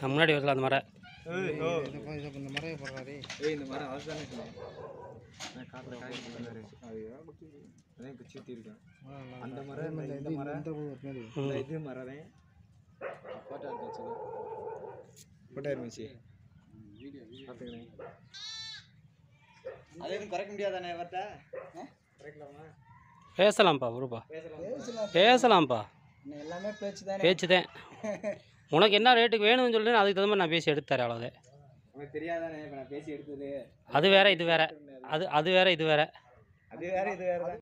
முன்னாடி வரல அந்த மரம் இந்த மரம் போடுறாரு ஏய் இந்த மரம் அவர் தானே நான் காட்டுல காய் போடுறாரு அது அதான் குச்சி ஊற்றிருக்கேன் அந்த மரம் இந்த- இந்த மரம் இந்த இது மரம் தான் ஃபோட்டோ எடுத்து வச்சுக்கோ ஃபோட்டோ இருந்துச்சு பார்த்துக்கிறேன் அது எதுவும் குறைக்க முடியாதானே இவர்கிட்ட குறைக்கலாமா பேசலாம்ப்பா விடுப்பா பேசலாம் பேசலாம்ப்பா எல்லாமே பேச்சு தானே பேச்சு தான் உனக்கு என்ன ரேட்டுக்கு வேணும்னு சொல்லி அதுக்கு தகுந்த மாதிரி நான் பேசி எடுத்து தரேன் அவ்வளோதான் உனக்கு தெரியாதானே இப்போ நான் பேசி எடுத்தது அது வேற இது வேற அது அது வேற இது வேற அது வேற இது வேற தான்